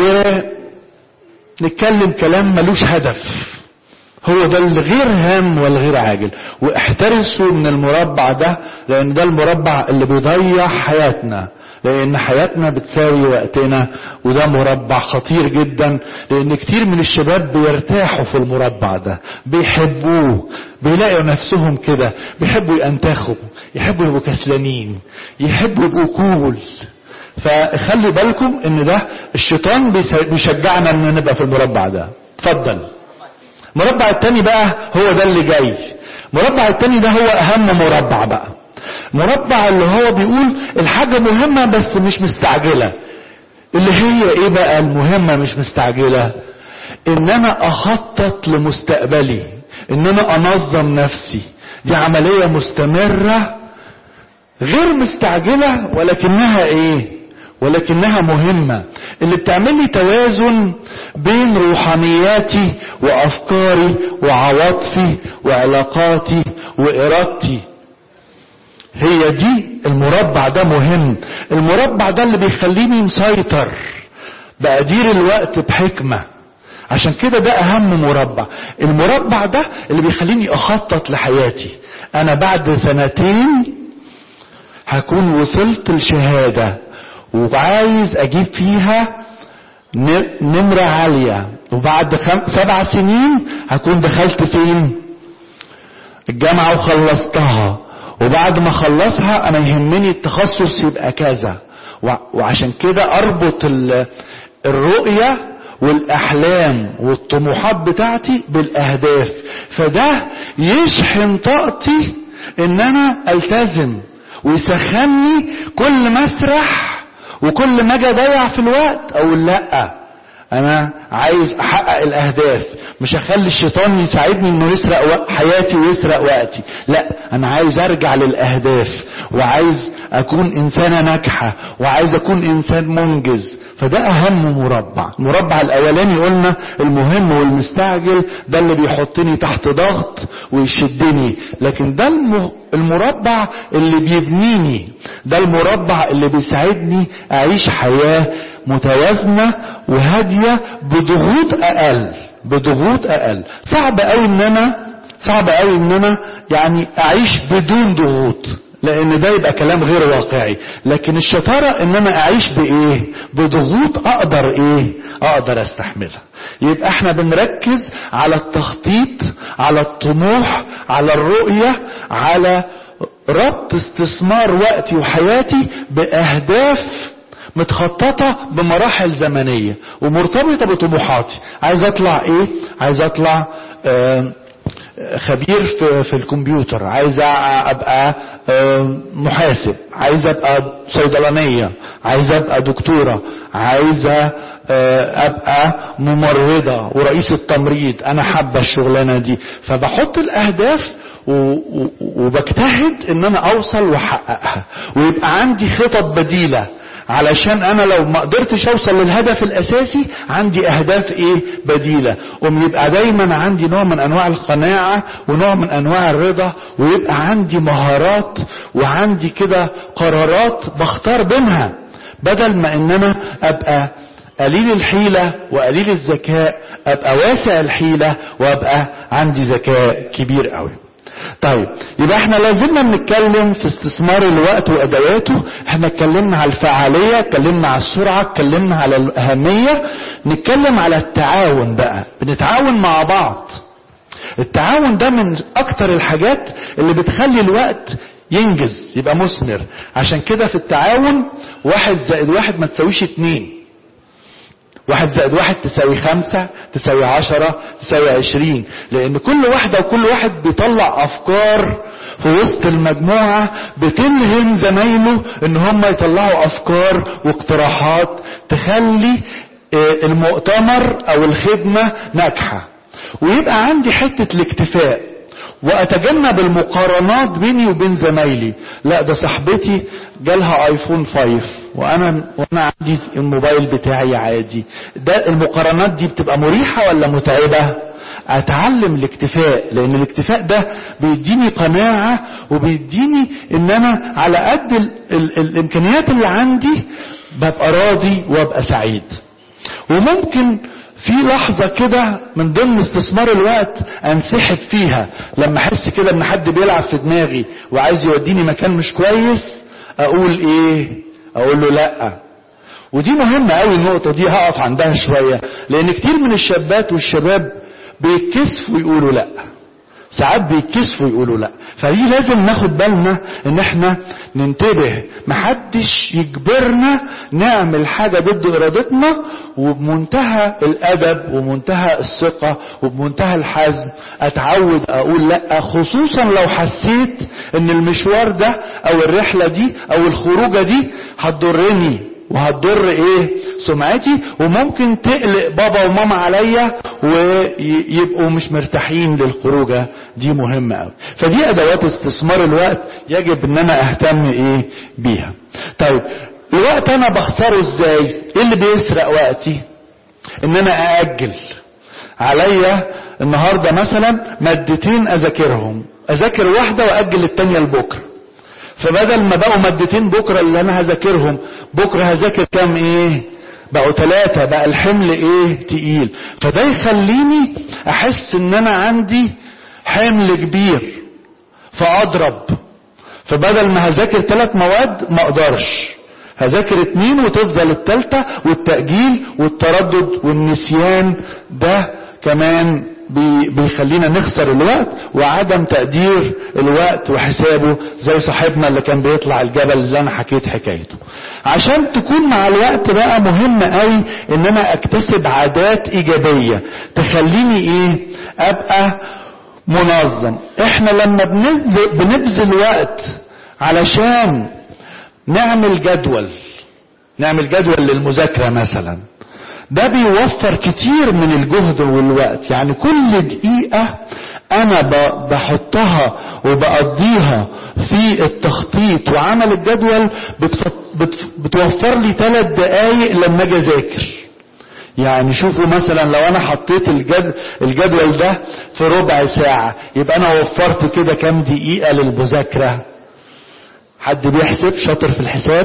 ونتكلم كلام ملوش هدف هو ده الغير هام والغير عاجل واحترسوا من المربع ده لان ده المربع اللي بيضيع حياتنا لان حياتنا بتساوي وقتنا وده مربع خطير جدا لان كتير من الشباب بيرتاحوا في المربع ده بيحبوه بيلاقوا نفسهم كده بيحبوا ينتخبوا يحبوا يبقوا كسلانين يحبوا يبقوا كول فخلي بالكم ان ده الشيطان بيشجعنا ان نبقى في المربع ده اتفضل المربع التاني بقى هو ده اللي جاي المربع التاني ده هو اهم مربع بقى مربع اللي هو بيقول الحاجة مهمة بس مش مستعجلة اللي هي ايه بقى المهمة مش مستعجلة ان انا اخطط لمستقبلي ان انا انظم نفسي دي عملية مستمرة غير مستعجلة ولكنها ايه ولكنها مهمة اللي بتعمل لي توازن بين روحانياتي وافكاري وعواطفي وعلاقاتي وارادتي هي دي المربع ده مهم المربع ده اللي بيخليني مسيطر بأدير الوقت بحكمة عشان كده ده اهم مربع المربع ده اللي بيخليني اخطط لحياتي انا بعد سنتين هكون وصلت الشهادة وعايز اجيب فيها نمرة عالية وبعد خم... سبع سنين هكون دخلت فين الجامعة وخلصتها وبعد ما اخلصها انا يهمني التخصص يبقى كذا وعشان كده اربط الرؤية والاحلام والطموحات بتاعتي بالاهداف فده يشحن طاقتي ان انا التزم ويسخني كل ما اسرح وكل ما اجي اضيع في الوقت اقول لا انا عايز احقق الاهداف مش هخلي الشيطان يساعدني انه يسرق حياتي ويسرق وقتي لا انا عايز ارجع للاهداف وعايز اكون انسانة ناجحة وعايز اكون انسان منجز فده اهم مربع المربع الاولاني قلنا المهم والمستعجل ده اللي بيحطني تحت ضغط ويشدني لكن ده المربع اللي بيبنيني ده المربع اللي بيساعدني اعيش حياة متوازنة وهادية بضغوط اقل بضغوط اقل صعب قوي ان انا صعب قوي ان انا يعني اعيش بدون ضغوط لان ده يبقى كلام غير واقعي لكن الشطارة ان انا اعيش بايه بضغوط اقدر ايه اقدر استحملها يبقى احنا بنركز على التخطيط على الطموح على الرؤية على ربط استثمار وقتي وحياتي باهداف متخططة بمراحل زمنية ومرتبطة بطموحاتي عايز اطلع ايه عايز اطلع آه خبير في, في الكمبيوتر عايز ابقى محاسب عايز ابقى صيدلانية عايز ابقى دكتورة عايزة ابقى ممرضة ورئيس التمريض انا حابة الشغلانة دي فبحط الاهداف وبجتهد ان انا اوصل واحققها ويبقى عندي خطط بديلة علشان انا لو ما قدرتش اوصل للهدف الاساسي عندي اهداف ايه بديلة قوم يبقى دايما عندي نوع من انواع القناعة ونوع من انواع الرضا ويبقى عندي مهارات وعندي كده قرارات بختار بينها بدل ما ان انا ابقى قليل الحيلة وقليل الذكاء ابقى واسع الحيلة وابقى عندي ذكاء كبير قوي طيب يبقى احنا لازلنا بنتكلم في استثمار الوقت وادواته احنا اتكلمنا على الفعالية اتكلمنا على السرعة اتكلمنا على الاهمية نتكلم على التعاون بقى بنتعاون مع بعض التعاون ده من اكتر الحاجات اللي بتخلي الوقت ينجز يبقى مثمر عشان كده في التعاون واحد زائد واحد ما تساويش اتنين واحد زائد واحد تساوي خمسة تساوي عشرة تساوي عشرين لان كل واحدة وكل واحد بيطلع افكار في وسط المجموعة بتلهم زمايله ان هم يطلعوا افكار واقتراحات تخلي المؤتمر او الخدمة ناجحة ويبقى عندي حتة الاكتفاء واتجنب المقارنات بيني وبين زمايلي لا ده صاحبتي جالها ايفون 5 وانا وانا عندي الموبايل بتاعي عادي ده المقارنات دي بتبقى مريحة ولا متعبة اتعلم الاكتفاء لان الاكتفاء ده بيديني قناعة وبيديني ان انا على قد ال ال الامكانيات اللي عندي ببقى راضي وابقى سعيد وممكن في لحظة كده من ضمن استثمار الوقت انسحب فيها لما احس كده ان حد بيلعب في دماغي وعايز يوديني مكان مش كويس اقول ايه اقول له لا ودي مهمة قوي النقطة دي هقف عندها شوية لان كتير من الشابات والشباب بيتكسفوا يقولوا لا ساعات بيتكسفوا يقولوا لا فدي لازم ناخد بالنا ان احنا ننتبه محدش يجبرنا نعمل حاجة ضد ارادتنا وبمنتهى الادب ومنتهى الثقة وبمنتهى الحزم اتعود اقول لا خصوصا لو حسيت ان المشوار ده او الرحلة دي او الخروجة دي هتضرني وهتضر ايه سمعتي وممكن تقلق بابا وماما عليا ويبقوا مش مرتاحين للخروجه دي مهمه قوي فدي ادوات استثمار الوقت يجب ان انا اهتم ايه بيها طيب الوقت انا بخسره ازاي ايه اللي بيسرق وقتي ان انا ااجل عليا النهارده مثلا مادتين اذاكرهم اذاكر واحده واجل التانيه لبكره فبدل ما بقوا مادتين بكرة اللي انا هذاكرهم بكرة هذاكر كام ايه بقوا ثلاثة بقى الحمل ايه تقيل فده يخليني احس ان انا عندي حمل كبير فاضرب فبدل ما هذاكر ثلاث مواد ما اقدرش هذاكر اتنين وتفضل التالتة والتأجيل والتردد والنسيان ده كمان بيخلينا نخسر الوقت وعدم تقدير الوقت وحسابه زي صاحبنا اللي كان بيطلع الجبل اللي انا حكيت حكايته عشان تكون مع الوقت بقى مهم قوي ان انا اكتسب عادات ايجابية تخليني ايه ابقى منظم احنا لما بنبذل, بنبذل وقت علشان نعمل جدول نعمل جدول للمذاكرة مثلا ده بيوفر كتير من الجهد والوقت يعني كل دقيقة انا بحطها وبقضيها في التخطيط وعمل الجدول بتوفر لي ثلاث دقايق لما اجي اذاكر يعني شوفوا مثلا لو انا حطيت الجد الجدول ده في ربع ساعة يبقى انا وفرت كده كام دقيقة للمذاكرة حد بيحسب شاطر في الحساب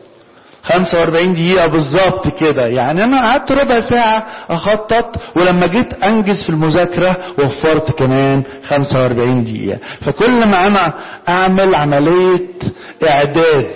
45 دقيقة بالظبط كده يعني انا قعدت ربع ساعة اخطط ولما جيت انجز في المذاكرة وفرت كمان 45 دقيقة فكل ما انا اعمل عملية اعداد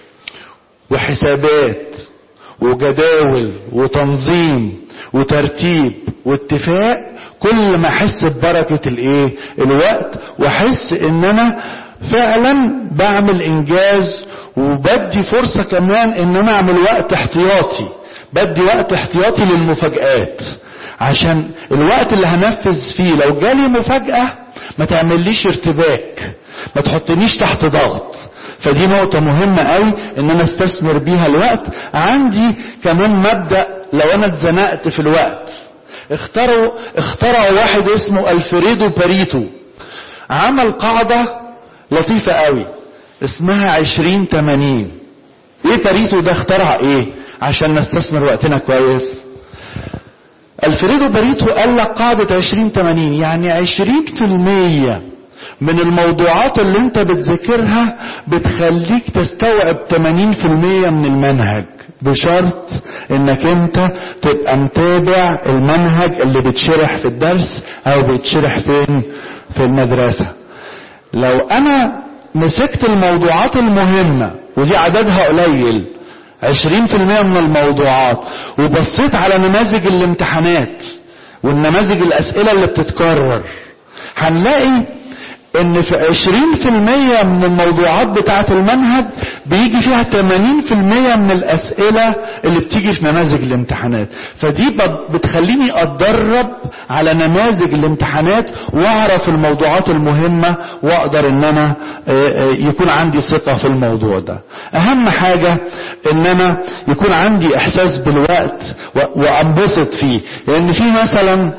وحسابات وجداول وتنظيم وترتيب واتفاق كل ما احس ببركة الايه الوقت واحس ان انا فعلا بعمل انجاز وبدي فرصة كمان ان انا اعمل وقت احتياطي بدي وقت احتياطي للمفاجآت عشان الوقت اللي هنفذ فيه لو جالي مفاجأة ما تعمليش ارتباك ما تحطنيش تحت ضغط فدي نقطة مهمة قوي ان انا استثمر بيها الوقت عندي كمان مبدأ لو انا اتزنقت في الوقت اختاروا اخترعوا واحد اسمه الفريدو باريتو عمل قاعدة لطيفة قوي اسمها عشرين تمانين ايه باريتو ده اخترع ايه عشان نستثمر وقتنا كويس الفريدو باريتو قال لك قاعدة عشرين تمانين يعني عشرين في المية من الموضوعات اللي انت بتذاكرها بتخليك تستوعب 80% من المنهج بشرط انك انت تبقى متابع المنهج اللي بتشرح في الدرس او بيتشرح فين في المدرسة لو انا مسكت الموضوعات المهمة ودي عددها قليل 20% من الموضوعات وبصيت على نماذج الامتحانات والنماذج الاسئلة اللي بتتكرر هنلاقي ان في 20% من الموضوعات بتاعة المنهج بيجي فيها 80% من الاسئلة اللي بتيجي في نماذج الامتحانات فدي بتخليني اتدرب على نماذج الامتحانات واعرف الموضوعات المهمة واقدر ان انا يكون عندي ثقة في الموضوع ده اهم حاجة ان انا يكون عندي احساس بالوقت وانبسط فيه لان في مثلا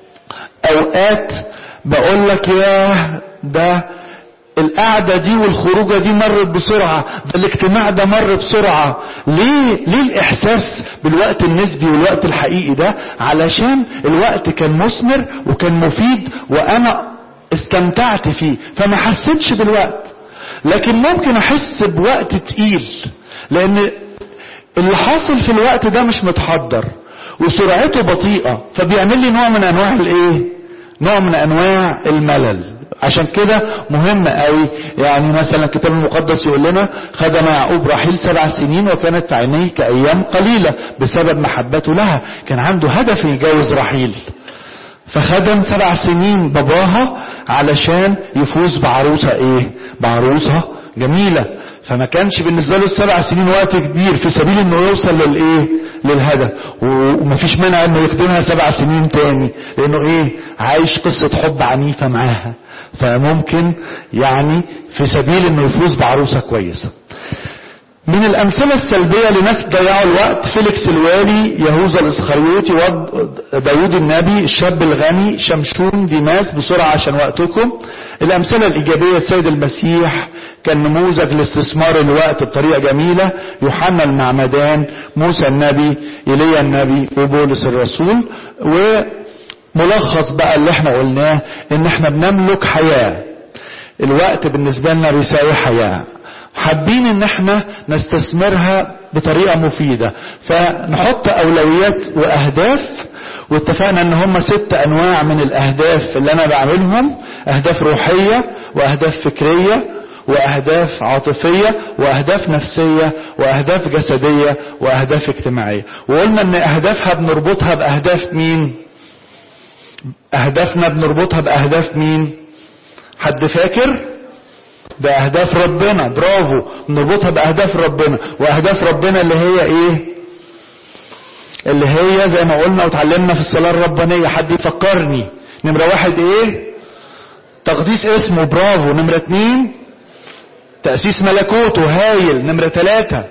اوقات بقول لك ياه ده القعدة دي والخروجة دي مرت بسرعة ده الاجتماع ده مر بسرعة ليه ليه الإحساس بالوقت النسبي والوقت الحقيقي ده علشان الوقت كان مثمر وكان مفيد وأنا استمتعت فيه فما حسيتش بالوقت لكن ممكن أحس بوقت تقيل لأن اللي حاصل في الوقت ده مش متحضر وسرعته بطيئة فبيعمل لي نوع من أنواع الإيه نوع من أنواع الملل عشان كده مهم قوي يعني مثلا الكتاب المقدس يقول لنا خدم يعقوب رحيل سبع سنين وكانت في عينيه كأيام قليلة بسبب محبته لها كان عنده هدف يجوز رحيل فخدم سبع سنين باباها علشان يفوز بعروسة ايه بعروسة جميلة فما كانش بالنسبة له السبع سنين وقت كبير في سبيل انه يوصل للايه للهدف ومفيش مانع انه يخدمها سبع سنين تاني لانه ايه عايش قصة حب عنيفة معاها فممكن يعني في سبيل انه يفوز بعروسة كويسة من الامثلة السلبية لناس ضيعوا الوقت فيليكس الوالي يهوذا الاسخريوطي داود النبي الشاب الغني شمشون ديماس بسرعة عشان وقتكم الامثلة الايجابية السيد المسيح كان نموذج لاستثمار الوقت بطريقة جميلة يوحنا المعمدان موسى النبي ايليا النبي وبولس الرسول وملخص بقى اللي احنا قلناه ان احنا بنملك حياة الوقت بالنسبة لنا بيساوي حياة حابين ان احنا نستثمرها بطريقة مفيدة فنحط اولويات واهداف واتفقنا ان هم ست انواع من الاهداف اللي انا بعملهم اهداف روحية واهداف فكرية واهداف عاطفية واهداف نفسية واهداف جسدية واهداف اجتماعية وقلنا ان اهدافها بنربطها باهداف مين اهدافنا بنربطها باهداف مين حد فاكر باهداف ربنا برافو نربطها باهداف ربنا واهداف ربنا اللي هي ايه اللي هي زي ما قلنا وتعلمنا في الصلاة الربانية حد يفكرني نمرة واحد ايه تقديس اسمه برافو نمرة اتنين تأسيس ملكوته هايل نمرة ثلاثة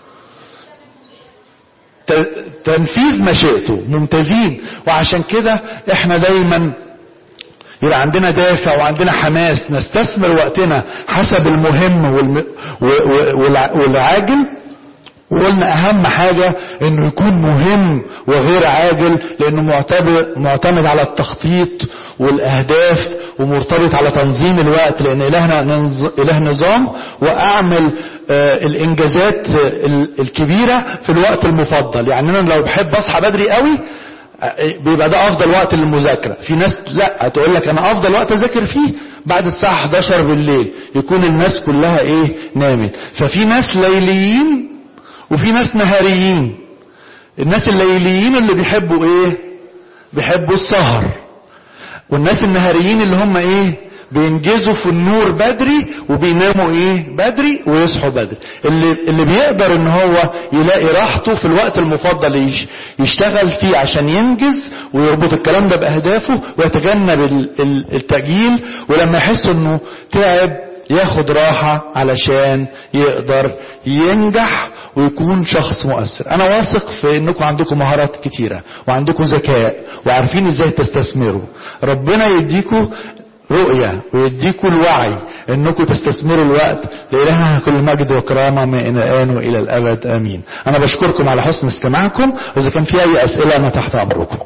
تنفيذ مشيئته ممتازين وعشان كده احنا دايما يبقى عندنا دافع وعندنا حماس نستثمر وقتنا حسب المهم والم... والعاجل وقلنا اهم حاجة انه يكون مهم وغير عاجل لانه معتمد على التخطيط والاهداف ومرتبط على تنظيم الوقت لان الهنا ننظ... اله نظام واعمل آه الانجازات الكبيرة في الوقت المفضل يعني انا لو بحب اصحى بدري قوي بيبقى ده افضل وقت للمذاكرة في ناس لا تقول لك انا افضل وقت اذاكر فيه بعد الساعة 11 بالليل يكون الناس كلها ايه نامت ففي ناس ليليين وفي ناس نهاريين الناس الليليين اللي بيحبوا ايه بيحبوا السهر والناس النهاريين اللي هم ايه بينجزوا في النور بدري وبيناموا ايه بدري ويصحوا بدري اللي, اللي بيقدر ان هو يلاقي راحته في الوقت المفضل يش يشتغل فيه عشان ينجز ويربط الكلام ده باهدافه ويتجنب التأجيل ولما يحس انه تعب ياخد راحة علشان يقدر ينجح ويكون شخص مؤثر انا واثق في انكم عندكم مهارات كتيرة وعندكم ذكاء وعارفين ازاي تستثمروا ربنا يديكم رؤية ويديكم الوعي انكم تستثمروا الوقت لإلهنا كل مجد وكرامة من الآن وإلى الأبد آمين أنا بشكركم على حسن استماعكم وإذا كان في أي أسئلة أنا تحت أمركم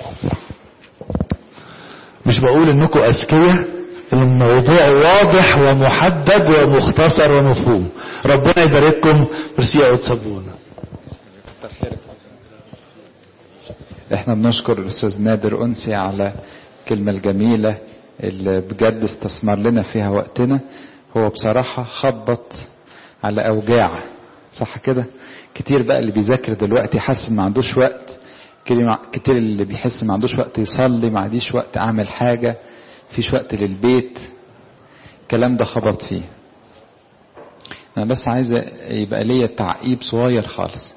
مش بقول انكم أذكياء الموضوع واضح ومحدد ومختصر ومفهوم ربنا يبارككم ميرسي يا صابونه احنا بنشكر الاستاذ نادر انسي على الكلمه الجميله اللي بجد استثمر لنا فيها وقتنا هو بصراحه خبط على اوجاع صح كده كتير بقى اللي بيذاكر دلوقتي حاسس ما عندوش وقت كتير اللي بيحس ما عندوش وقت يصلي ما عنديش وقت اعمل حاجه فيش وقت للبيت الكلام ده خبط فيه انا بس عايز يبقى ليا تعقيب صغير خالص